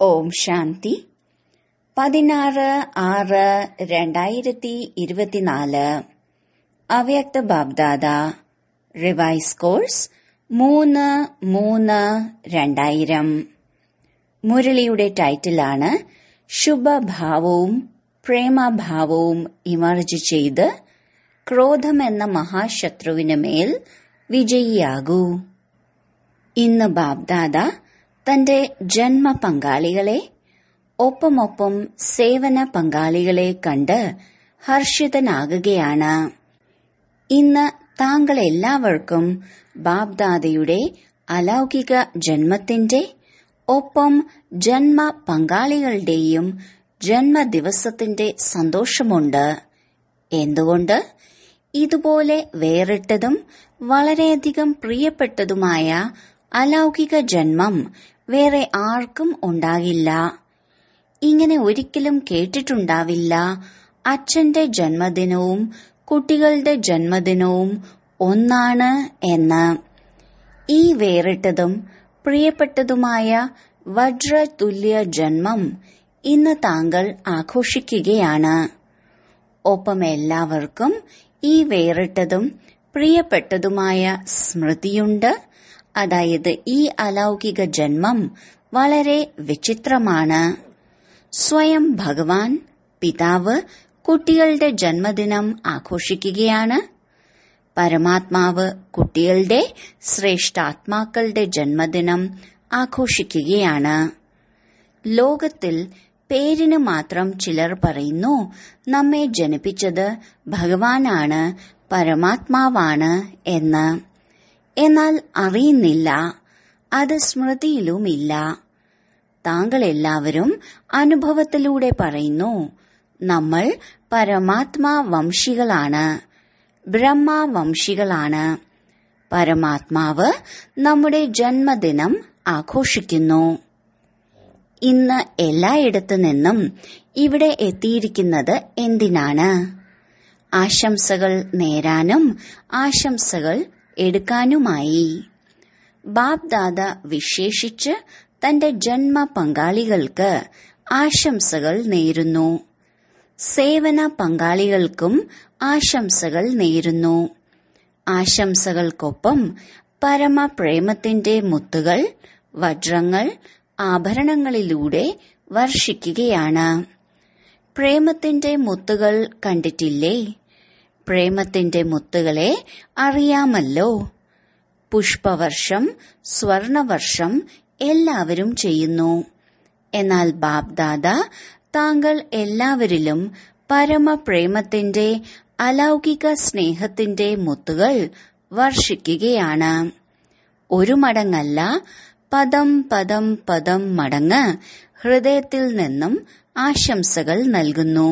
ഓം ശാന്തി പതിനാറ് ആറ് രണ്ടായിരത്തി ഇരുപത്തിനാല് അവ്യക്ത ബാബ്ദാദ റിവൈസ് കോഴ്സ് മൂന്ന് മൂന്ന് രണ്ടായിരം മുരളിയുടെ ടൈറ്റിലാണ് ശുഭഭാവവും പ്രേമഭാവവും ഇമർജ് ചെയ്ത് ക്രോധമെന്ന മഹാശത്രുവിന് മേൽ വിജയിയാകൂ ഇന്ന് ബാബ്ദാദ തന്റെ ജന്മ പങ്കാളികളെ ഒപ്പമൊപ്പം സേവന പങ്കാളികളെ കണ്ട് ഹർഷിതനാകുകയാണ് ഇന്ന് താങ്കൾ എല്ലാവർക്കും ബാബ്ദാദയുടെ അലൗകിക ജന്മത്തിന്റെ ഒപ്പം ജന്മ പങ്കാളികളുടെയും ജന്മദിവസത്തിന്റെ സന്തോഷമുണ്ട് എന്തുകൊണ്ട് ഇതുപോലെ വേറിട്ടതും വളരെയധികം പ്രിയപ്പെട്ടതുമായ അലൗകിക ജന്മം വേറെ ആർക്കും ഉണ്ടാകില്ല ഇങ്ങനെ ഒരിക്കലും കേട്ടിട്ടുണ്ടാവില്ല അച്ഛന്റെ ജന്മദിനവും കുട്ടികളുടെ ജന്മദിനവും ഒന്നാണ് എന്ന് ഈ വേറിട്ടതും പ്രിയപ്പെട്ടതുമായ വജ്രതുല്യ ജന്മം ഇന്ന് താങ്കൾ ആഘോഷിക്കുകയാണ് ഒപ്പം എല്ലാവർക്കും ഈ വേറിട്ടതും പ്രിയപ്പെട്ടതുമായ സ്മൃതിയുണ്ട് അതായത് ഈ അലൗകിക ജന്മം വളരെ വിചിത്രമാണ് സ്വയം ഭഗവാൻ പിതാവ് കുട്ടികളുടെ ജന്മദിനം ആഘോഷിക്കുകയാണ് പരമാത്മാവ് കുട്ടികളുടെ ശ്രേഷ്ഠാത്മാക്കളുടെ ജന്മദിനം ആഘോഷിക്കുകയാണ് ലോകത്തിൽ പേരിന് മാത്രം ചിലർ പറയുന്നു നമ്മെ ജനിപ്പിച്ചത് ഭഗവാനാണ് പരമാത്മാവാണ് എന്ന് എന്നാൽ അറിയുന്നില്ല അത് സ്മൃതിയിലുമില്ല താങ്കൾ എല്ലാവരും അനുഭവത്തിലൂടെ പറയുന്നു നമ്മൾ പരമാത്മാ വംശികളാണ് ബ്രഹ്മവംശികളാണ് പരമാത്മാവ് നമ്മുടെ ജന്മദിനം ആഘോഷിക്കുന്നു ഇന്ന് എല്ലായിടത്തു നിന്നും ഇവിടെ എത്തിയിരിക്കുന്നത് എന്തിനാണ് ആശംസകൾ നേരാനും ആശംസകൾ എടുക്കാനുമായി ബാബ് ദാദ വിശേഷിച്ച് തന്റെ ജന്മ പങ്കാളികൾക്ക് ആശംസകൾ നേരുന്നു സേവന പങ്കാളികൾക്കും ആശംസകൾ നേരുന്നു ആശംസകൾക്കൊപ്പം പരമപ്രേമത്തിന്റെ മുത്തുകൾ വജ്രങ്ങൾ ആഭരണങ്ങളിലൂടെ വർഷിക്കുകയാണ് പ്രേമത്തിന്റെ മുത്തുകൾ കണ്ടിട്ടില്ലേ പ്രേമത്തിന്റെ മുത്തുകളെ അറിയാമല്ലോ പുഷ്പവർഷം സ്വർണവർഷം എല്ലാവരും ചെയ്യുന്നു എന്നാൽ ബാബ്ദാദ താങ്കൾ എല്ലാവരിലും പരമപ്രേമത്തിന്റെ അലൗകിക സ്നേഹത്തിന്റെ മുത്തുകൾ വർഷിക്കുകയാണ് ഒരു മടങ്ങല്ല പദം പദം പദം മടങ്ങ് ഹൃദയത്തിൽ നിന്നും ആശംസകൾ നൽകുന്നു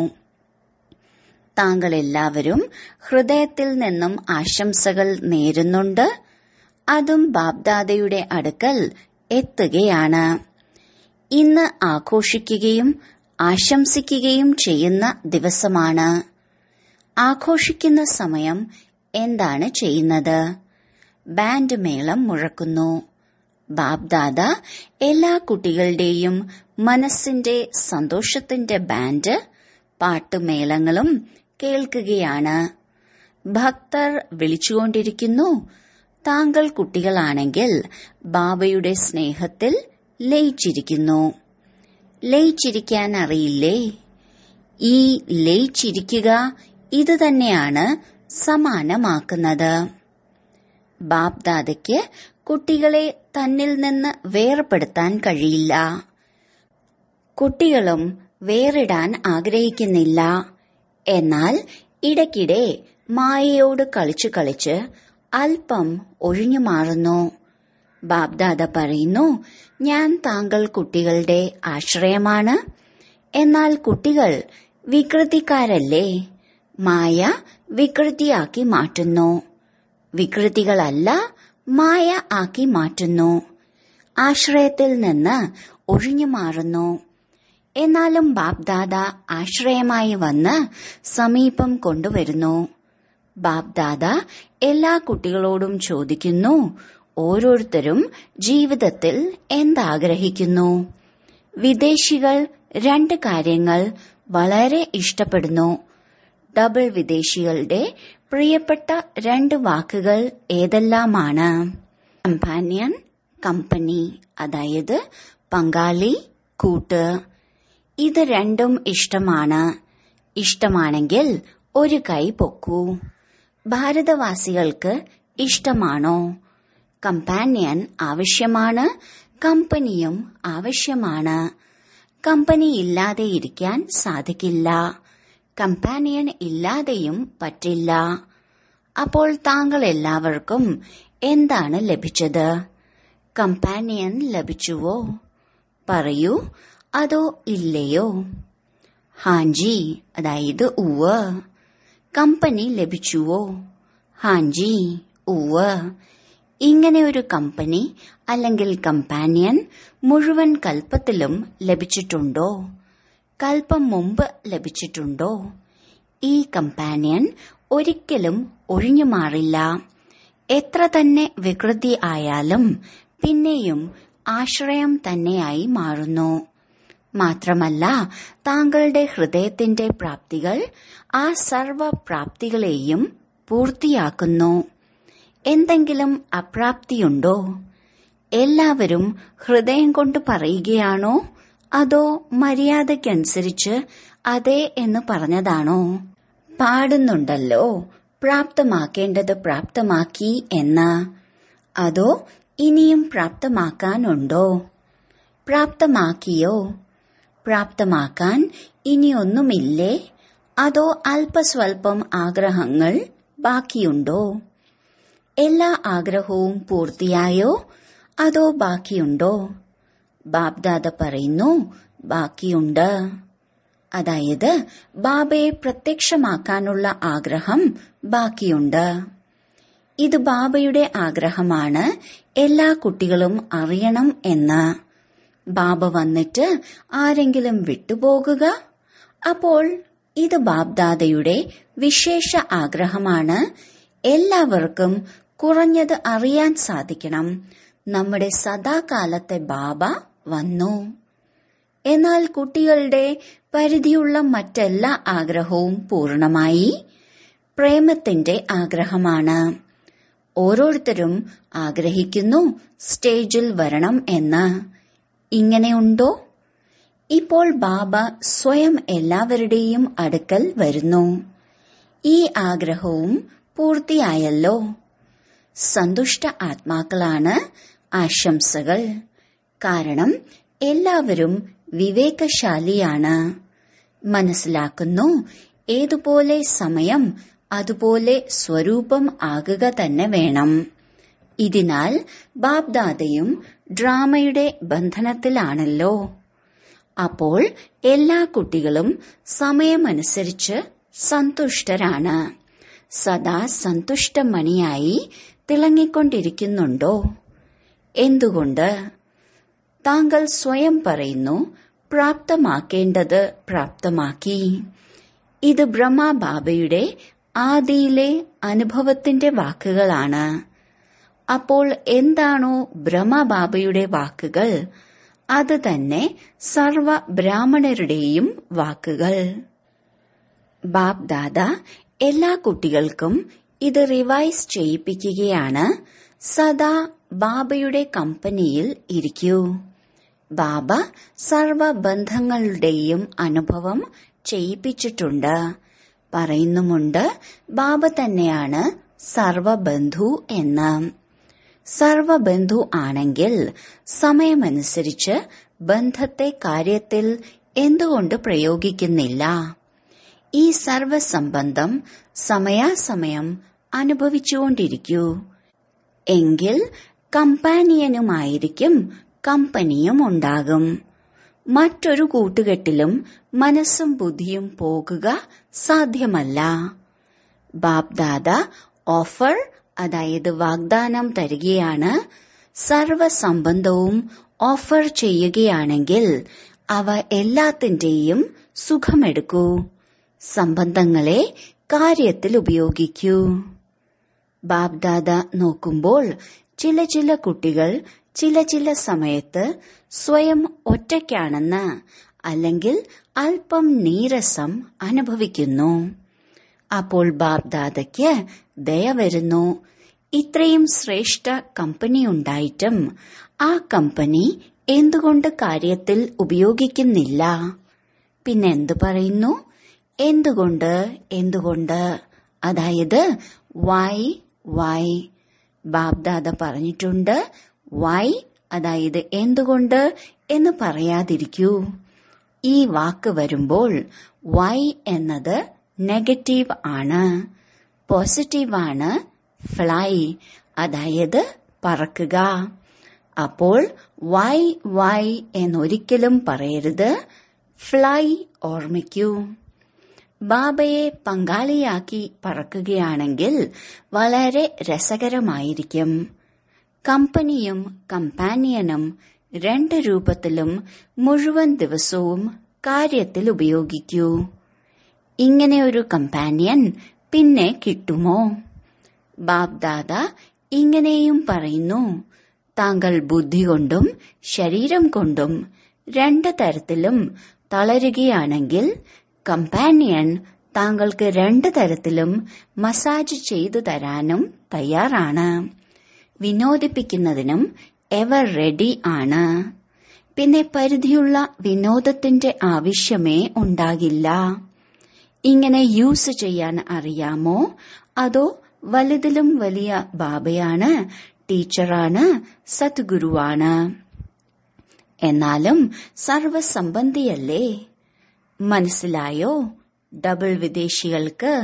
താങ്കൾ എല്ലാവരും ഹൃദയത്തിൽ നിന്നും ആശംസകൾ നേരുന്നുണ്ട് അതും ബാബ്ദാദയുടെ അടുക്കൽ എത്തുകയാണ് ഇന്ന് ആഘോഷിക്കുകയും ആശംസിക്കുകയും ചെയ്യുന്ന ദിവസമാണ് ആഘോഷിക്കുന്ന സമയം എന്താണ് ചെയ്യുന്നത് ബാൻഡ് മേളം മുഴക്കുന്നു ബാബ്ദാദ എല്ലാ കുട്ടികളുടെയും മനസ്സിന്റെ സന്തോഷത്തിന്റെ ബാൻഡ് പാട്ടുമേളങ്ങളും കേൾക്കുകയാണ് ഭക്തർ വിളിച്ചുകൊണ്ടിരിക്കുന്നു താങ്കൾ കുട്ടികളാണെങ്കിൽ ബാബയുടെ സ്നേഹത്തിൽ ലയിച്ചിരിക്കുന്നു ലയിച്ചിരിക്കാൻ അറിയില്ലേ ഈ ലയിച്ചിരിക്കുക ഇത് തന്നെയാണ് സമാനമാക്കുന്നത് ബാബ്ദാദയ്ക്ക് കുട്ടികളെ തന്നിൽ നിന്ന് വേർപെടുത്താൻ കഴിയില്ല കുട്ടികളും വേറിടാൻ ആഗ്രഹിക്കുന്നില്ല എന്നാൽ ഇടയ്ക്കിടെ മായയോട് കളിച്ചു കളിച്ച് അല്പം ഒഴിഞ്ഞു മാറുന്നു ബാബ്ദാദ പറയുന്നു ഞാൻ താങ്കൾ കുട്ടികളുടെ ആശ്രയമാണ് എന്നാൽ കുട്ടികൾ വികൃതിക്കാരല്ലേ മായ വികൃതിയാക്കി മാറ്റുന്നു വികൃതികളല്ല മായ ആക്കി മാറ്റുന്നു ആശ്രയത്തിൽ നിന്ന് ഒഴിഞ്ഞു മാറുന്നു എന്നാലും ബാബ്ദാദ ആശ്രയമായി വന്ന് സമീപം കൊണ്ടുവരുന്നു ബാബ്ദാദ എല്ലാ കുട്ടികളോടും ചോദിക്കുന്നു ഓരോരുത്തരും ജീവിതത്തിൽ എന്താഗ്രഹിക്കുന്നു വിദേശികൾ രണ്ട് കാര്യങ്ങൾ വളരെ ഇഷ്ടപ്പെടുന്നു ഡബിൾ വിദേശികളുടെ പ്രിയപ്പെട്ട രണ്ട് വാക്കുകൾ ഏതെല്ലാമാണ് കമ്പാനിയൻ കമ്പനി അതായത് പങ്കാളി കൂട്ട് ഇത് രണ്ടും ഇഷ്ടമാണ് ഇഷ്ടമാണെങ്കിൽ ഒരു കൈ പൊക്കൂ ഭാരതവാസികൾക്ക് ഇഷ്ടമാണോ കമ്പാനിയൻ ആവശ്യമാണ് കമ്പനിയും ആവശ്യമാണ് കമ്പനി ഇല്ലാതെ ഇരിക്കാൻ സാധിക്കില്ല കമ്പാനിയൻ ഇല്ലാതെയും പറ്റില്ല അപ്പോൾ താങ്കൾ എല്ലാവർക്കും എന്താണ് ലഭിച്ചത് കമ്പാനിയൻ ലഭിച്ചുവോ പറയൂ അതോ ഇല്ലയോ ഹാഞ്ചി അതായത് ഉവ് കമ്പനി ലഭിച്ചുവോ ഹാഞ്ചി ഉവ് ഇങ്ങനെ ഒരു കമ്പനി അല്ലെങ്കിൽ കമ്പാനിയൻ മുഴുവൻ കൽപ്പത്തിലും ലഭിച്ചിട്ടുണ്ടോ കൽപ്പം മുമ്പ് ലഭിച്ചിട്ടുണ്ടോ ഈ കമ്പാനിയൻ ഒരിക്കലും ഒഴിഞ്ഞു മാറില്ല എത്ര തന്നെ വികൃതി ആയാലും പിന്നെയും ആശ്രയം തന്നെയായി മാറുന്നു മാത്രമല്ല താങ്കളുടെ ഹൃദയത്തിന്റെ പ്രാപ്തികൾ ആ സർവ പ്രാപ്തികളെയും പൂർത്തിയാക്കുന്നു എന്തെങ്കിലും അപ്രാപ്തിയുണ്ടോ എല്ലാവരും ഹൃദയം കൊണ്ട് പറയുകയാണോ അതോ മര്യാദയ്ക്കനുസരിച്ച് അതെ എന്ന് പറഞ്ഞതാണോ പാടുന്നുണ്ടല്ലോ പ്രാപ്തമാക്കേണ്ടത് പ്രാപ്തമാക്കി എന്ന് അതോ ഇനിയും പ്രാപ്തമാക്കാനുണ്ടോ പ്രാപ്തമാക്കിയോ പ്രാപ്തമാക്കാൻ ഇനിയൊന്നുമില്ലേ അതോ അല്പസ്വല്പം ആഗ്രഹങ്ങൾ ബാക്കിയുണ്ടോ എല്ലാ ആഗ്രഹവും പൂർത്തിയായോ അതോ ബാക്കിയുണ്ടോ ബാബ്ദാദ പറയുന്നു ബാക്കിയുണ്ട് അതായത് ബാബയെ പ്രത്യക്ഷമാക്കാനുള്ള ആഗ്രഹം ബാക്കിയുണ്ട് ഇത് ബാബയുടെ ആഗ്രഹമാണ് എല്ലാ കുട്ടികളും അറിയണം എന്ന് ബാബ വന്നിട്ട് ആരെങ്കിലും വിട്ടുപോകുക അപ്പോൾ ഇത് ബാബ്ദാദയുടെ വിശേഷ ആഗ്രഹമാണ് എല്ലാവർക്കും കുറഞ്ഞത് അറിയാൻ സാധിക്കണം നമ്മുടെ സദാകാലത്തെ ബാബ വന്നു എന്നാൽ കുട്ടികളുടെ പരിധിയുള്ള മറ്റെല്ലാ ആഗ്രഹവും പൂർണമായി പ്രേമത്തിന്റെ ആഗ്രഹമാണ് ഓരോരുത്തരും ആഗ്രഹിക്കുന്നു സ്റ്റേജിൽ വരണം എന്ന് ഇങ്ങനെയുണ്ടോ ഇപ്പോൾ ബാബ സ്വയം എല്ലാവരുടെയും അടുക്കൽ വരുന്നു ഈ ആഗ്രഹവും പൂർത്തിയായല്ലോ സന്തുഷ്ട ആത്മാക്കളാണ് ആശംസകൾ കാരണം എല്ലാവരും വിവേകശാലിയാണ് മനസ്സിലാക്കുന്നു ഏതുപോലെ സമയം അതുപോലെ സ്വരൂപം ആകുക തന്നെ വേണം ഇതിനാൽ ബാബ്ദാദയും ഡ്രാമയുടെ ബന്ധനത്തിലാണല്ലോ അപ്പോൾ എല്ലാ കുട്ടികളും സമയമനുസരിച്ച് സന്തുഷ്ടരാണ് സദാ സന്തുഷ്ടമണിയായി തിളങ്ങിക്കൊണ്ടിരിക്കുന്നുണ്ടോ എന്തുകൊണ്ട് താങ്കൾ സ്വയം പറയുന്നു പ്രാപ്തമാക്കേണ്ടത് പ്രാപ്തമാക്കി ഇത് ബ്രഹ്മബാബയുടെ ആദിയിലെ അനുഭവത്തിന്റെ വാക്കുകളാണ് അപ്പോൾ എന്താണോ ബ്രഹ്മബാബയുടെ വാക്കുകൾ അത് തന്നെ സർവ ബ്രാഹ്മണരുടെയും വാക്കുകൾ ബാബ് ദാദ എല്ലാ കുട്ടികൾക്കും ഇത് റിവൈസ് ചെയ്യിപ്പിക്കുകയാണ് സദാ ബാബയുടെ കമ്പനിയിൽ ഇരിക്കൂ ബാബ സർവ ബന്ധങ്ങളുടെയും അനുഭവം ചെയ്യിപ്പിച്ചിട്ടുണ്ട് പറയുന്നുമുണ്ട് ബാബ തന്നെയാണ് സർവബന്ധു എന്ന് സർവബന്ധു ആണെങ്കിൽ സമയമനുസരിച്ച് ബന്ധത്തെ കാര്യത്തിൽ എന്തുകൊണ്ട് പ്രയോഗിക്കുന്നില്ല ഈ സർവസംബന്ധം സമയാസമയം അനുഭവിച്ചുകൊണ്ടിരിക്കൂ എങ്കിൽ കമ്പാനിയനുമായിരിക്കും കമ്പനിയും ഉണ്ടാകും മറ്റൊരു കൂട്ടുകെട്ടിലും മനസ്സും ബുദ്ധിയും പോകുക സാധ്യമല്ല ബാപ്ദാദ ഓഫർ അതായത് വാഗ്ദാനം തരികയാണ് സർവസംബന്ധവും ഓഫർ ചെയ്യുകയാണെങ്കിൽ അവ എല്ലാത്തിന്റെയും സുഖമെടുക്കൂ സംബന്ധങ്ങളെ കാര്യത്തിൽ ഉപയോഗിക്കൂ ബാബ്ദാദ നോക്കുമ്പോൾ ചില ചില കുട്ടികൾ ചില ചില സമയത്ത് സ്വയം ഒറ്റയ്ക്കാണെന്ന് അല്ലെങ്കിൽ അല്പം നീരസം അനുഭവിക്കുന്നു അപ്പോൾ ബാബ്ദാദയ്ക്ക് ദയ വരുന്നു ഇത്രയും ശ്രേഷ്ഠ കമ്പനി ഉണ്ടായിട്ടും ആ കമ്പനി എന്തുകൊണ്ട് കാര്യത്തിൽ ഉപയോഗിക്കുന്നില്ല പിന്നെ എന്തു പറയുന്നു എന്തുകൊണ്ട് എന്തുകൊണ്ട് അതായത് വൈ വൈ ബാബ്ദാദ പറഞ്ഞിട്ടുണ്ട് വൈ അതായത് എന്തുകൊണ്ട് എന്ന് പറയാതിരിക്കൂ ഈ വാക്ക് വരുമ്പോൾ വൈ എന്നത് നെഗറ്റീവ് ആണ് പോസിറ്റീവ് ആണ് ഫ്ലൈ അതായത് പറക്കുക അപ്പോൾ വൈ വൈ എന്നൊരിക്കലും പറയരുത് ഫ്ലൈ ഓർമ്മിക്കൂ ബാബയെ പങ്കാളിയാക്കി പറക്കുകയാണെങ്കിൽ വളരെ രസകരമായിരിക്കും കമ്പനിയും കമ്പാനിയനും രണ്ട് രൂപത്തിലും മുഴുവൻ ദിവസവും കാര്യത്തിൽ ഉപയോഗിക്കൂ ഇങ്ങനെ ഒരു കമ്പാനിയൻ പിന്നെ കിട്ടുമോ ബാബ്ദാദ ഇങ്ങനെയും പറയുന്നു താങ്കൾ ബുദ്ധി കൊണ്ടും ശരീരം കൊണ്ടും രണ്ട് തരത്തിലും തളരുകയാണെങ്കിൽ കമ്പാനിയൻ താങ്കൾക്ക് രണ്ട് തരത്തിലും മസാജ് ചെയ്തു തരാനും തയ്യാറാണ് വിനോദിപ്പിക്കുന്നതിനും എവർ റെഡി ആണ് പിന്നെ പരിധിയുള്ള വിനോദത്തിന്റെ ആവശ്യമേ ഉണ്ടാകില്ല ഇങ്ങനെ യൂസ് ചെയ്യാൻ അറിയാമോ അതോ വലുതിലും വലിയ ബാബയാണ് ടീച്ചറാണ് സദ്ഗുരുവാണ് എന്നാലും സർവസംബന്ധിയല്ലേ മനസ്സിലായോ ഡബിൾ വിദേശികൾക്ക്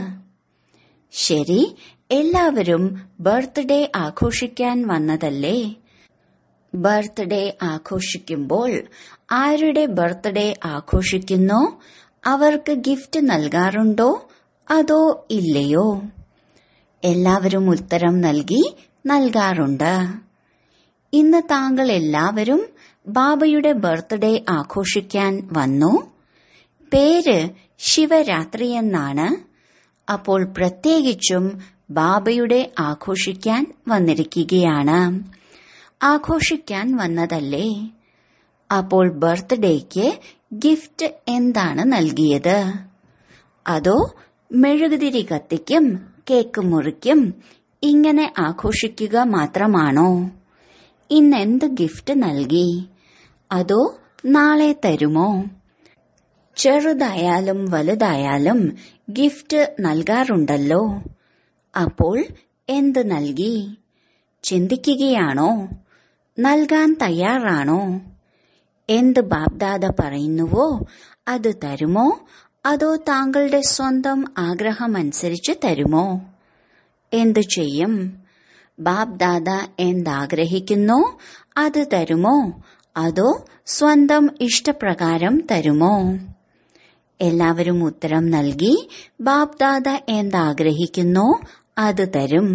ശരി എല്ലാവരും ബർത്ത്ഡേ ആഘോഷിക്കാൻ വന്നതല്ലേ ബർത്ത്ഡേ ആഘോഷിക്കുമ്പോൾ ആരുടെ ബർത്ത്ഡേ ആഘോഷിക്കുന്നോ അവർക്ക് ഗിഫ്റ്റ് നൽകാറുണ്ടോ അതോ ഇല്ലയോ എല്ലാവരും ഉത്തരം നൽകി നൽകാറുണ്ട് ഇന്ന് താങ്കൾ എല്ലാവരും ബാബയുടെ ബർത്ത്ഡേ ആഘോഷിക്കാൻ വന്നു പേര് ശിവരാത്രി എന്നാണ് അപ്പോൾ പ്രത്യേകിച്ചും ബാബയുടെ ആഘോഷിക്കാൻ വന്നിരിക്കുകയാണ് ആഘോഷിക്കാൻ വന്നതല്ലേ അപ്പോൾ ബർത്ത്ഡേക്ക് ഗിഫ്റ്റ് എന്താണ് നൽകിയത് അതോ മെഴുകുതിരി കത്തിക്കും കേക്ക് മുറിക്കും ഇങ്ങനെ ആഘോഷിക്കുക മാത്രമാണോ ഇന്നെന്ത് ഗിഫ്റ്റ് നൽകി അതോ നാളെ തരുമോ ചെറുതായാലും വലുതായാലും ഗിഫ്റ്റ് നൽകാറുണ്ടല്ലോ അപ്പോൾ എന്ത് നൽകി ചിന്തിക്കുകയാണോ നൽകാൻ തയ്യാറാണോ എന്ത് ബാബ്ദാദ പറയുന്നുവോ അത് തരുമോ അതോ താങ്കളുടെ സ്വന്തം ആഗ്രഹമനുസരിച്ച് തരുമോ എന്തു ചെയ്യും ബാബ്ദാദ എന്താഗ്രഹിക്കുന്നോ അത് തരുമോ അതോ സ്വന്തം ഇഷ്ടപ്രകാരം തരുമോ എല്ലാവരും ഉത്തരം നൽകി ബാബ്ദാദ എന്താഗ്രഹിക്കുന്നോ അത് തരും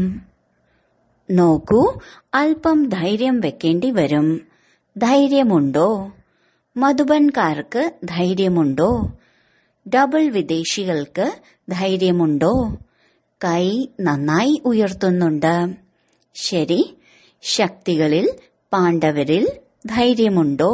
നോക്കൂ അല്പം ധൈര്യം വെക്കേണ്ടി വരും ധൈര്യമുണ്ടോ മധുബൻകാർക്ക് ധൈര്യമുണ്ടോ ഡബിൾ വിദേശികൾക്ക് ധൈര്യമുണ്ടോ കൈ നന്നായി ഉയർത്തുന്നുണ്ട് ശരി ശക്തികളിൽ പാണ്ഡവരിൽ ധൈര്യമുണ്ടോ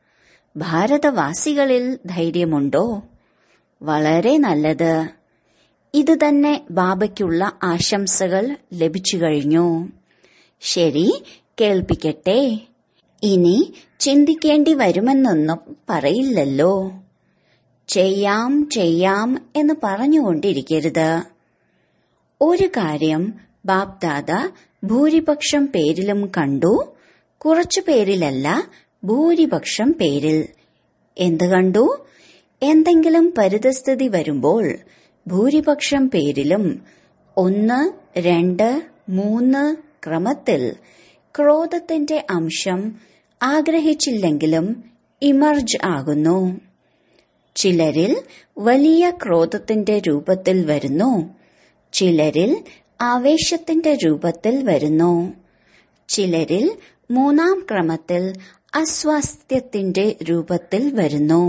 ഭാരതവാസികളിൽ ധൈര്യമുണ്ടോ വളരെ നല്ലത് ഇത് തന്നെ ബാബയ്ക്കുള്ള ആശംസകൾ ലഭിച്ചു കഴിഞ്ഞു ശരി കേൾപ്പിക്കട്ടെ ഇനി ചിന്തിക്കേണ്ടി വരുമെന്നൊന്നും പറയില്ലല്ലോ ചെയ്യാം ചെയ്യാം എന്ന് പറഞ്ഞുകൊണ്ടിരിക്കരുത് ഒരു കാര്യം ബാപ്ദാദ ഭൂരിപക്ഷം പേരിലും കണ്ടു കുറച്ചു പേരിലല്ല ഭൂരിപക്ഷം പേരിൽ എന്ത് കണ്ടു എന്തെങ്കിലും പരിതസ്ഥിതി വരുമ്പോൾ ഭൂരിപക്ഷം പേരിലും ഒന്ന് രണ്ട് മൂന്ന് ക്രമത്തിൽ ക്രോധത്തിന്റെ അംശം ആഗ്രഹിച്ചില്ലെങ്കിലും ഇമർജ് ആകുന്നു ചിലരിൽ വലിയ ക്രോധത്തിന്റെ രൂപത്തിൽ വരുന്നു ചിലരിൽ ആവേശത്തിന്റെ രൂപത്തിൽ വരുന്നു ചിലരിൽ മൂന്നാം ക്രമത്തിൽ അസ്വാസ്ഥ്യത്തിന്റെ രൂപത്തിൽ വരുന്നു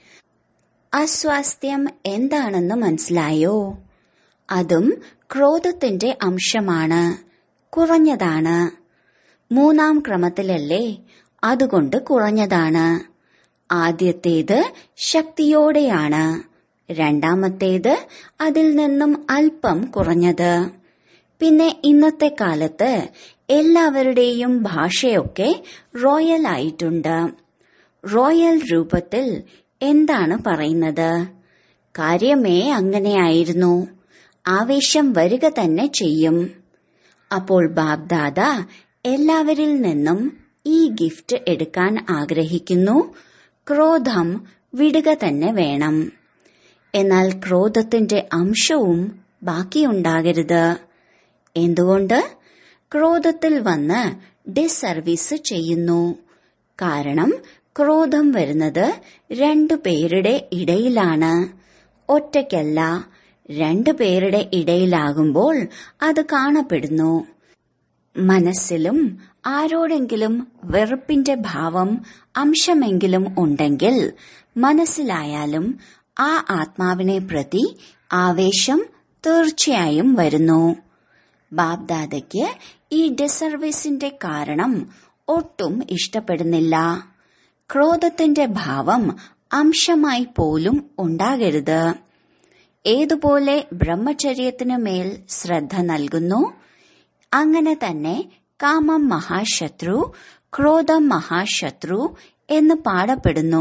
അസ്വാസ്ഥ്യം എന്താണെന്ന് മനസ്സിലായോ അതും ക്രോധത്തിന്റെ അംശമാണ് കുറഞ്ഞതാണ് മൂന്നാം ക്രമത്തിലല്ലേ അതുകൊണ്ട് കുറഞ്ഞതാണ് ആദ്യത്തേത് ശക്തിയോടെയാണ് രണ്ടാമത്തേത് അതിൽ നിന്നും അല്പം കുറഞ്ഞത് പിന്നെ ഇന്നത്തെ കാലത്ത് എല്ലാവരുടെയും ഭാഷയൊക്കെ റോയൽ ആയിട്ടുണ്ട് റോയൽ രൂപത്തിൽ എന്താണ് പറയുന്നത് കാര്യമേ അങ്ങനെയായിരുന്നു ആവേശം വരിക തന്നെ ചെയ്യും അപ്പോൾ ബാബ്ദാദ എല്ലാവരിൽ നിന്നും ഈ ഗിഫ്റ്റ് എടുക്കാൻ ആഗ്രഹിക്കുന്നു ക്രോധം വിടുക തന്നെ വേണം എന്നാൽ ക്രോധത്തിന്റെ അംശവും ബാക്കിയുണ്ടാകരുത് എന്തുകൊണ്ട് ക്രോധത്തിൽ വന്ന് ഡിസർവീസ് ചെയ്യുന്നു കാരണം ക്രോധം വരുന്നത് രണ്ടു പേരുടെ ഇടയിലാണ് ഒറ്റയ്ക്കല്ല രണ്ടു പേരുടെ ഇടയിലാകുമ്പോൾ അത് കാണപ്പെടുന്നു മനസ്സിലും ആരോടെങ്കിലും വെറുപ്പിന്റെ ഭാവം അംശമെങ്കിലും ഉണ്ടെങ്കിൽ മനസ്സിലായാലും ആ ആത്മാവിനെ പ്രതി ആവേശം തീർച്ചയായും വരുന്നു ബാബ്ദാദയ്ക്ക് ഈ ഡിസർവീസിന്റെ കാരണം ഒട്ടും ഇഷ്ടപ്പെടുന്നില്ല ക്രോധത്തിന്റെ ഭാവം അംശമായി പോലും ഉണ്ടാകരുത് ഏതുപോലെ ബ്രഹ്മചര്യത്തിനു മേൽ ശ്രദ്ധ നൽകുന്നു അങ്ങനെ തന്നെ കാമം മഹാശത്രു ക്രോധം മഹാശത്രു എന്ന് പാടപ്പെടുന്നു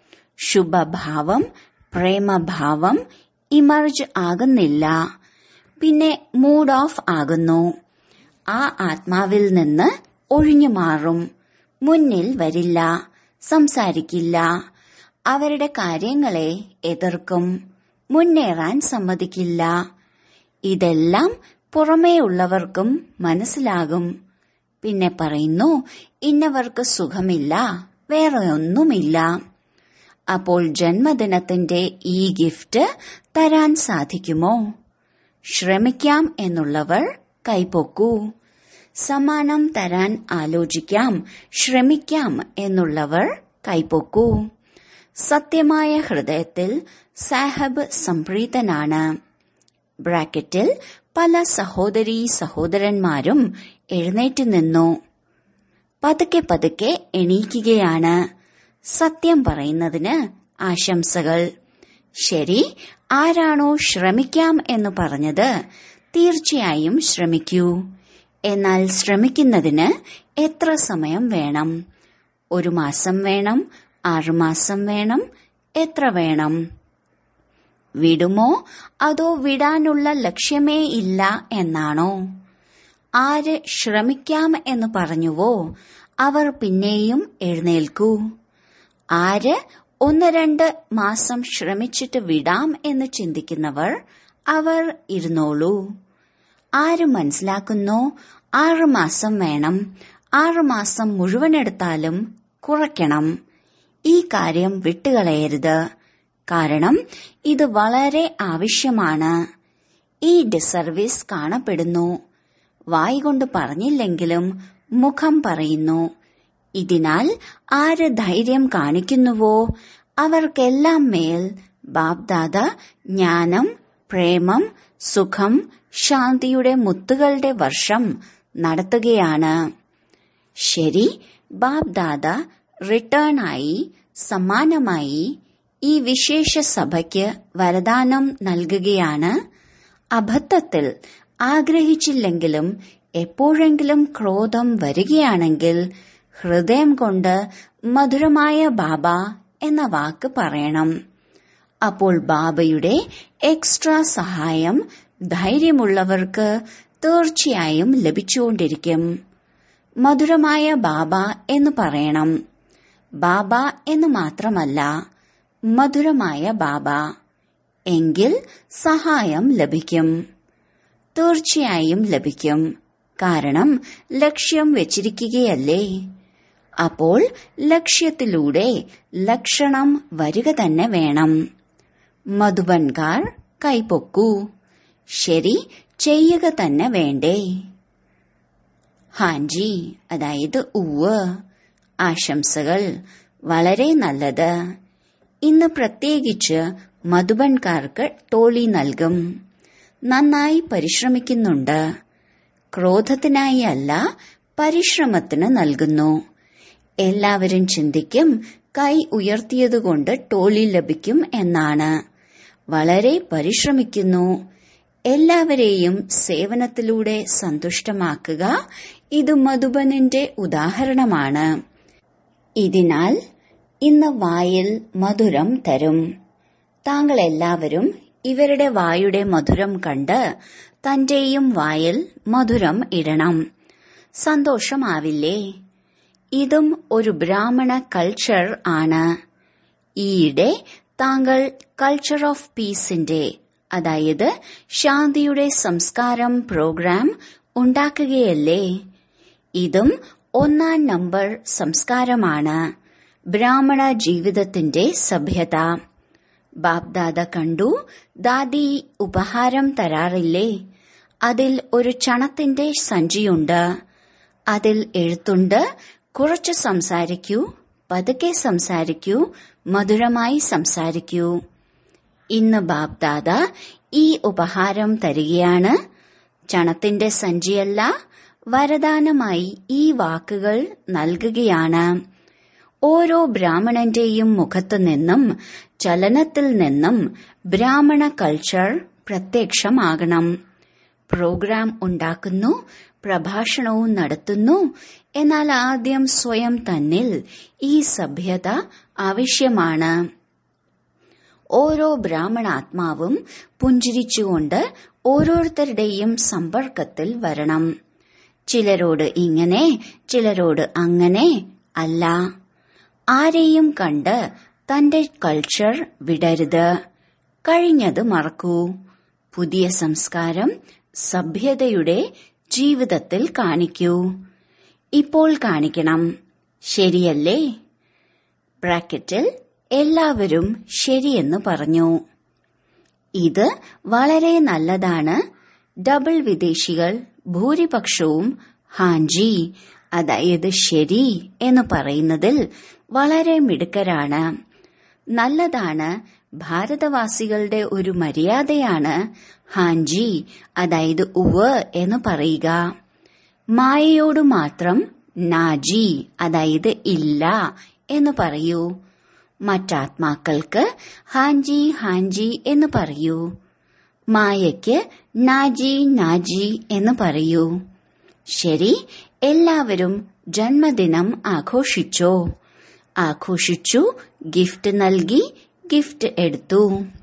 ശുഭഭാവം പ്രേമഭാവം ഇമർജ് ആകുന്നില്ല പിന്നെ മൂഡ് ഓഫ് ആകുന്നു ആ ആത്മാവിൽ നിന്ന് ഒഴിഞ്ഞു മാറും മുന്നിൽ വരില്ല സംസാരിക്കില്ല അവരുടെ കാര്യങ്ങളെ എതിർക്കും മുന്നേറാൻ സമ്മതിക്കില്ല ഇതെല്ലാം പുറമേയുള്ളവർക്കും മനസ്സിലാകും പിന്നെ പറയുന്നു ഇന്നവർക്ക് സുഖമില്ല വേറെ ഒന്നുമില്ല അപ്പോൾ ജന്മദിനത്തിന്റെ ഈ ഗിഫ്റ്റ് തരാൻ സാധിക്കുമോ ശ്രമിക്കാം എന്നുള്ളവർ കൈപ്പൊക്കൂ സമാനം തരാൻ ആലോചിക്കാം ശ്രമിക്കാം എന്നുള്ളവർ കൈപ്പൊക്കൂ സത്യമായ ഹൃദയത്തിൽ സാഹബ് സംപ്രീതനാണ് ബ്രാക്കറ്റിൽ പല സഹോദരീ സഹോദരന്മാരും എഴുന്നേറ്റ് നിന്നു പതുക്കെ പതുക്കെ എണീക്കുകയാണ് സത്യം പറയുന്നതിന് ആശംസകൾ ശരി ആരാണോ ശ്രമിക്കാം എന്ന് പറഞ്ഞത് തീർച്ചയായും ശ്രമിക്കൂ എന്നാൽ ശ്രമിക്കുന്നതിന് എത്ര സമയം വേണം ഒരു മാസം വേണം ആറുമാസം വേണം എത്ര വേണം വിടുമോ അതോ വിടാനുള്ള ലക്ഷ്യമേ ഇല്ല എന്നാണോ ആര് ശ്രമിക്കാം എന്ന് പറഞ്ഞുവോ അവർ പിന്നെയും എഴുന്നേൽക്കൂ ആര് ഒന്ന് രണ്ട് മാസം ശ്രമിച്ചിട്ട് വിടാം എന്ന് ചിന്തിക്കുന്നവർ അവർ ഇരുന്നോളൂ ആര് മനസ്സിലാക്കുന്നോ ആറ് മാസം വേണം ആറ് മാസം മുഴുവൻ എടുത്താലും കുറയ്ക്കണം ഈ കാര്യം വിട്ടുകളയരുത് കാരണം ഇത് വളരെ ആവശ്യമാണ് ഈ ഡിസർവീസ് കാണപ്പെടുന്നു വായി കൊണ്ട് പറഞ്ഞില്ലെങ്കിലും മുഖം പറയുന്നു ഇതിനാൽ ആര് ധൈര്യം കാണിക്കുന്നുവോ അവർക്കെല്ലാം മേൽ ബാബ്ദാദ ജ്ഞാനം പ്രേമം സുഖം ശാന്തിയുടെ മുത്തുകളുടെ വർഷം നടത്തുകയാണ് ശരി ബാബ്ദാദ റിട്ടേൺ ആയി സമാനമായി ഈ വിശേഷ സഭയ്ക്ക് വരദാനം നൽകുകയാണ് അബദ്ധത്തിൽ ആഗ്രഹിച്ചില്ലെങ്കിലും എപ്പോഴെങ്കിലും ക്രോധം വരികയാണെങ്കിൽ ഹൃദയം കൊണ്ട് മധുരമായ ബാബ എന്ന വാക്ക് പറയണം അപ്പോൾ ബാബയുടെ എക്സ്ട്രാ സഹായം ധൈര്യമുള്ളവർക്ക് തീർച്ചയായും ലഭിച്ചുകൊണ്ടിരിക്കും മധുരമായ ബാബ എന്ന് പറയണം ബാബ എന്ന് മാത്രമല്ല മധുരമായ ബാബ എങ്കിൽ സഹായം ലഭിക്കും തീർച്ചയായും ലഭിക്കും കാരണം ലക്ഷ്യം വെച്ചിരിക്കുകയല്ലേ അപ്പോൾ ലക്ഷ്യത്തിലൂടെ ലക്ഷണം വരിക തന്നെ വേണം മധുബൻകാർ കൈപ്പൊക്കൂ ശരി ചെയ്യുക തന്നെ വേണ്ടേ ഹാൻജി അതായത് ഉവ് ആശംസകൾ വളരെ നല്ലത് ഇന്ന് പ്രത്യേകിച്ച് മധുബൻകാർക്ക് ടോളി നൽകും നന്നായി പരിശ്രമിക്കുന്നുണ്ട് ക്രോധത്തിനായി അല്ല പരിശ്രമത്തിന് നൽകുന്നു എല്ലാവരും ചിന്തിക്കും കൈ ഉയർത്തിയതുകൊണ്ട് ടോളി ലഭിക്കും എന്നാണ് വളരെ പരിശ്രമിക്കുന്നു എല്ലാവരെയും സേവനത്തിലൂടെ സന്തുഷ്ടമാക്കുക ഇത് മധുബനിന്റെ ഉദാഹരണമാണ് ഇതിനാൽ ഇന്ന് വായിൽ മധുരം തരും താങ്കൾ എല്ലാവരും ഇവരുടെ വായുടെ മധുരം കണ്ട് തന്റെയും വായിൽ മധുരം ഇടണം സന്തോഷമാവില്ലേ ഇതും ഒരു ബ്രാഹ്മണ കൾച്ചർ ആണ് ഈയിടെ താങ്കൾ കൾച്ചർ ഓഫ് പീസിന്റെ അതായത് ശാന്തിയുടെ സംസ്കാരം പ്രോഗ്രാം ഉണ്ടാക്കുകയല്ലേ ഇതും ഒന്നാം നമ്പർ സംസ്കാരമാണ് ബ്രാഹ്മണ ജീവിതത്തിന്റെ സഭ്യത ബാപ്ദാദ കണ്ടു ദാദി ഉപഹാരം തരാറില്ലേ അതിൽ ഒരു ചണത്തിന്റെ സഞ്ചിയുണ്ട് അതിൽ എഴുത്തുണ്ട് കുറച്ച് സംസാരിക്കൂ പതുക്കെ സംസാരിക്കൂ മധുരമായി സംസാരിക്കൂ ഇന്ന് ബാപ്ദാദ ഈ ഉപഹാരം തരികയാണ് ചണത്തിന്റെ സഞ്ചിയല്ല വരദാനമായി ഈ വാക്കുകൾ നൽകുകയാണ് ഓരോ ബ്രാഹ്മണന്റെയും മുഖത്തു നിന്നും ചലനത്തിൽ നിന്നും ബ്രാഹ്മണ കൾച്ചർ പ്രത്യക്ഷമാകണം പ്രോഗ്രാം ഉണ്ടാക്കുന്നു പ്രഭാഷണവും നടത്തുന്നു എന്നാൽ ആദ്യം സ്വയം തന്നിൽ ഈ സഭ്യത ആവശ്യമാണ് ഓരോ ബ്രാഹ്മണാത്മാവും പുഞ്ചിരിച്ചുകൊണ്ട് ഓരോരുത്തരുടെയും സമ്പർക്കത്തിൽ വരണം ചിലരോട് ഇങ്ങനെ ചിലരോട് അങ്ങനെ അല്ല ആരെയും കണ്ട് തന്റെ കൾച്ചർ വിടരുത് കഴിഞ്ഞത് മറക്കൂ പുതിയ സംസ്കാരം സഭ്യതയുടെ ജീവിതത്തിൽ കാണിക്കൂ ഇപ്പോൾ കാണിക്കണം ശരിയല്ലേ ബ്രാക്കറ്റിൽ എല്ലാവരും ശരിയെന്ന് പറഞ്ഞു ഇത് വളരെ നല്ലതാണ് ഡബിൾ വിദേശികൾ ഭൂരിപക്ഷവും ഹാൻജി അതായത് ശരി എന്ന് പറയുന്നതിൽ വളരെ മിടുക്കരാണ് നല്ലതാണ് ഭാരതവാസികളുടെ ഒരു മര്യാദയാണ് ഹാൻജി അതായത് ഉവ് എന്ന് പറയുക മായയോട് മാത്രം നാജി അതായത് ഇല്ല എന്ന് പറയൂ മറ്റാത്മാക്കൾക്ക് ഹാൻജി ഹാൻജി എന്ന് പറയൂ മായയ്ക്ക് നാജി നാജി എന്ന് പറയൂ ശരി എല്ലാവരും ജന്മദിനം ആഘോഷിച്ചോ ആഘോഷിച്ചു ഗിഫ്റ്റ് നൽകി ഗിഫ്റ്റ് എടുത്തു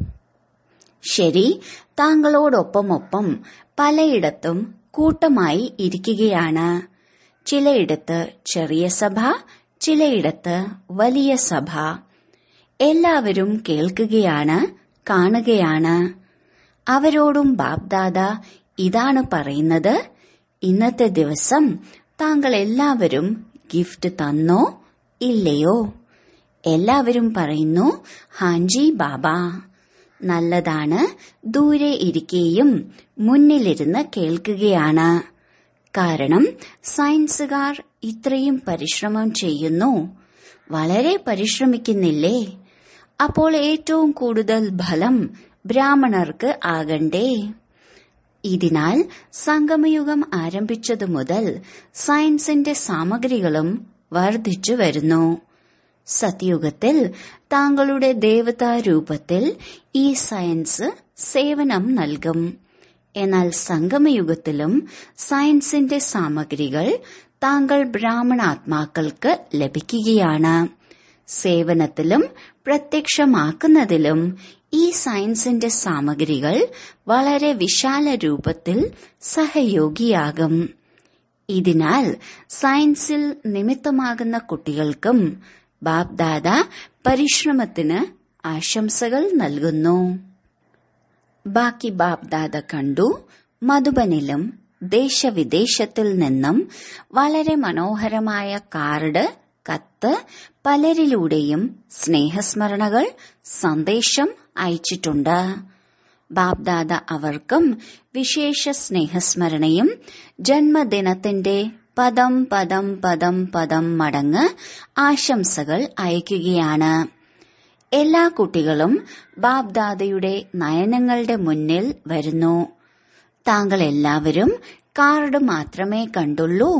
ശരി താങ്കളോടൊപ്പമൊപ്പം പലയിടത്തും കൂട്ടമായി ഇരിക്കുകയാണ് ചിലയിടത്ത് ചെറിയ സഭ ചിലയിടത്ത് വലിയ സഭ എല്ലാവരും കേൾക്കുകയാണ് കാണുകയാണ് അവരോടും ബാബ്ദാദ ഇതാണ് പറയുന്നത് ഇന്നത്തെ ദിവസം താങ്കൾ എല്ലാവരും ഗിഫ്റ്റ് തന്നോ ഇല്ലയോ എല്ലാവരും പറയുന്നു ഹാൻജി ബാബ നല്ലതാണ് ദൂരെ ഇരിക്കുകയും മുന്നിലിരുന്ന് കേൾക്കുകയാണ് കാരണം സയൻസുകാർ ഇത്രയും പരിശ്രമം ചെയ്യുന്നു വളരെ പരിശ്രമിക്കുന്നില്ലേ അപ്പോൾ ഏറ്റവും കൂടുതൽ ഫലം ബ്രാഹ്മണർക്ക് ആകണ്ടേ ഇതിനാൽ സംഗമയുഗം ആരംഭിച്ചതു മുതൽ സയൻസിന്റെ സാമഗ്രികളും വർദ്ധിച്ചു വരുന്നു സത്യുഗത്തിൽ താങ്കളുടെ ദേവതാ രൂപത്തിൽ ഈ സയൻസ് സേവനം നൽകും എന്നാൽ സംഗമയുഗത്തിലും സയൻസിന്റെ സാമഗ്രികൾ താങ്കൾ ബ്രാഹ്മണാത്മാക്കൾക്ക് ലഭിക്കുകയാണ് സേവനത്തിലും പ്രത്യക്ഷമാക്കുന്നതിലും ഈ സയൻസിന്റെ സാമഗ്രികൾ വളരെ വിശാല രൂപത്തിൽ സഹയോഗിയാകും ഇതിനാൽ സയൻസിൽ നിമിത്തമാകുന്ന കുട്ടികൾക്കും ബാപ്ദാദ പരിശ്രമത്തിന് ആശംസകൾ നൽകുന്നു ബാക്കി ബാപ്ദാദ കണ്ടു മധുബനിലും ദേശവിദേശത്തിൽ നിന്നും വളരെ മനോഹരമായ കാർഡ് കത്ത് പലരിലൂടെയും സ്നേഹസ്മരണകൾ സന്ദേശം അയച്ചിട്ടുണ്ട് ബാബ്ദാദ അവർക്കും വിശേഷ സ്നേഹസ്മരണയും ജന്മദിനത്തിന്റെ പദം പദം പദം പദം മടങ്ങ് ആശംസകൾ അയക്കുകയാണ് എല്ലാ കുട്ടികളും ബാബ്ദാദയുടെ നയനങ്ങളുടെ മുന്നിൽ വരുന്നു താങ്കൾ എല്ലാവരും കാർഡ് മാത്രമേ കണ്ടുള്ളൂ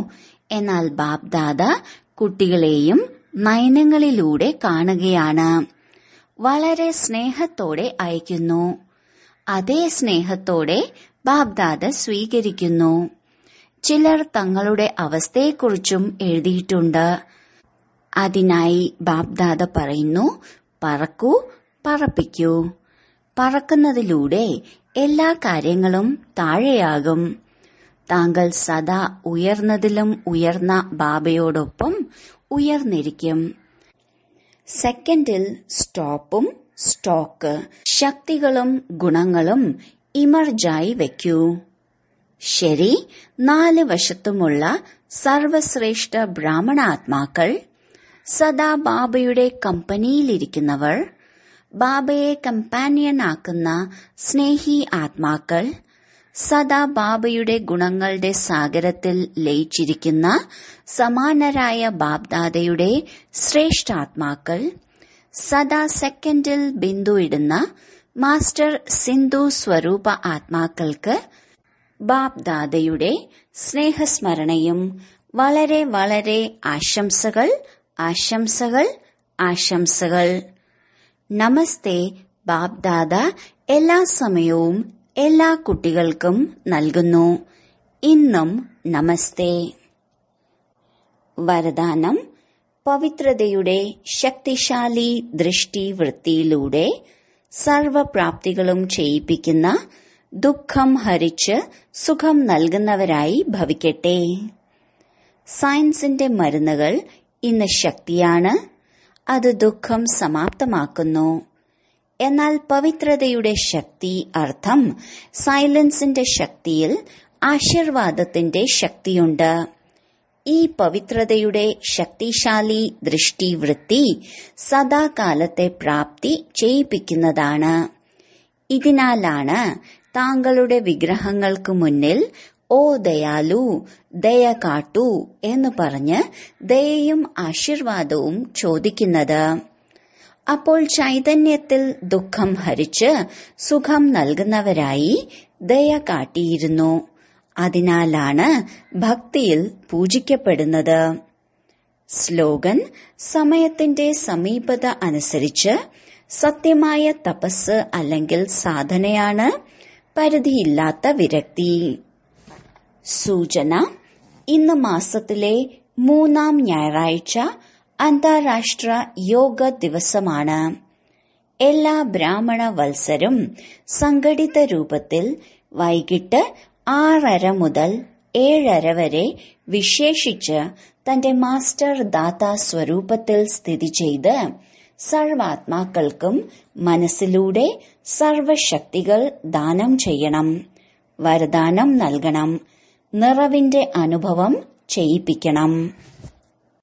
എന്നാൽ ബാബ്ദാദ കുട്ടികളെയും നയനങ്ങളിലൂടെ കാണുകയാണ് വളരെ സ്നേഹത്തോടെ അയക്കുന്നു അതേ സ്നേഹത്തോടെ ബാബ്ദാദ സ്വീകരിക്കുന്നു ചിലർ തങ്ങളുടെ അവസ്ഥയെക്കുറിച്ചും എഴുതിയിട്ടുണ്ട് അതിനായി ബാബ്ദാദ പറയുന്നു പറക്കൂ പറപ്പിക്കൂ പറക്കുന്നതിലൂടെ എല്ലാ കാര്യങ്ങളും താഴെയാകും താങ്കൾ സദാ ഉയർന്നതിലും ഉയർന്ന ബാബയോടൊപ്പം ഉയർന്നിരിക്കും സെക്കൻഡിൽ സ്റ്റോപ്പും സ്റ്റോക്ക് ശക്തികളും ഗുണങ്ങളും ഇമർജായി വയ്ക്കൂ ശരി നാല് വശത്തുമുള്ള സർവശ്രേഷ്ഠ ബ്രാഹ്മണാത്മാക്കൾ സദാ ബാബയുടെ കമ്പനിയിലിരിക്കുന്നവർ ബാബയെ കമ്പാനിയൻ ആക്കുന്ന സ്നേഹി ആത്മാക്കൾ സദാ ബാബയുടെ ഗുണങ്ങളുടെ സാഗരത്തിൽ ലയിച്ചിരിക്കുന്ന സമാനരായ ബാബ്ദാദയുടെ ശ്രേഷ്ഠാത്മാക്കൾ സദാ സെക്കൻഡിൽ ബിന്ദു ഇടുന്ന മാസ്റ്റർ സിന്ധു സ്വരൂപ ആത്മാക്കൾക്ക് ബാബ്ദാദയുടെ സ്നേഹസ്മരണയും വളരെ വളരെ ആശംസകൾ ആശംസകൾ ആശംസകൾ നമസ്തേ ബാബ്ദാദ എല്ലാ സമയവും എല്ലാ കുട്ടികൾക്കും നൽകുന്നു ഇന്നും നമസ്തേ വരദാനം പവിത്രതയുടെ ശക്തിശാലി ദൃഷ്ടി വൃത്തിയിലൂടെ സർവപ്രാപ്തികളും ചെയ്യിപ്പിക്കുന്ന ദുഃഖം ഹരിച്ച് സുഖം നൽകുന്നവരായി ഭവിക്കട്ടെ സയൻസിന്റെ മരുന്നുകൾ ഇന്ന് ശക്തിയാണ് അത് ദുഃഖം സമാപ്തമാക്കുന്നു എന്നാൽ പവിത്രതയുടെ ശക്തി അർത്ഥം സൈലൻസിന്റെ ശക്തിയിൽ ആശീർവാദത്തിന്റെ ശക്തിയുണ്ട് ഈ പവിത്രതയുടെ ശക്തിശാലി ദൃഷ്ടിവൃത്തി സദാകാലത്തെ പ്രാപ്തി ചെയ്യിപ്പിക്കുന്നതാണ് ഇതിനാലാണ് താങ്കളുടെ വിഗ്രഹങ്ങൾക്ക് മുന്നിൽ ഓ ദയാലു ദയ കാട്ടു എന്ന് പറഞ്ഞ് ദയയും ആശീർവാദവും ചോദിക്കുന്നത് അപ്പോൾ ചൈതന്യത്തിൽ ദുഃഖം ഹരിച്ച് സുഖം നൽകുന്നവരായി ദയ കാട്ടിയിരുന്നു അതിനാലാണ് ഭക്തിയിൽ പൂജിക്കപ്പെടുന്നത് സ്ലോഗൻ സമയത്തിന്റെ സമീപത അനുസരിച്ച് സത്യമായ തപസ് അല്ലെങ്കിൽ സാധനയാണ് പരിധിയില്ലാത്ത വിരക്തി സൂചന ഇന്ന് മാസത്തിലെ മൂന്നാം ഞായറാഴ്ച അന്താരാഷ്ട്ര യോഗ ദിവസമാണ് എല്ലാ ബ്രാഹ്മണ വത്സരും സംഘടിത രൂപത്തിൽ വൈകിട്ട് ആറര മുതൽ ഏഴര വരെ വിശേഷിച്ച് തന്റെ മാസ്റ്റർ ദാത സ്വരൂപത്തിൽ സ്ഥിതി ചെയ്ത് സർവാത്മാക്കൾക്കും മനസ്സിലൂടെ സർവശക്തികൾ ദാനം ചെയ്യണം വരദാനം നൽകണം നിറവിന്റെ അനുഭവം ചെയ്യിപ്പിക്കണം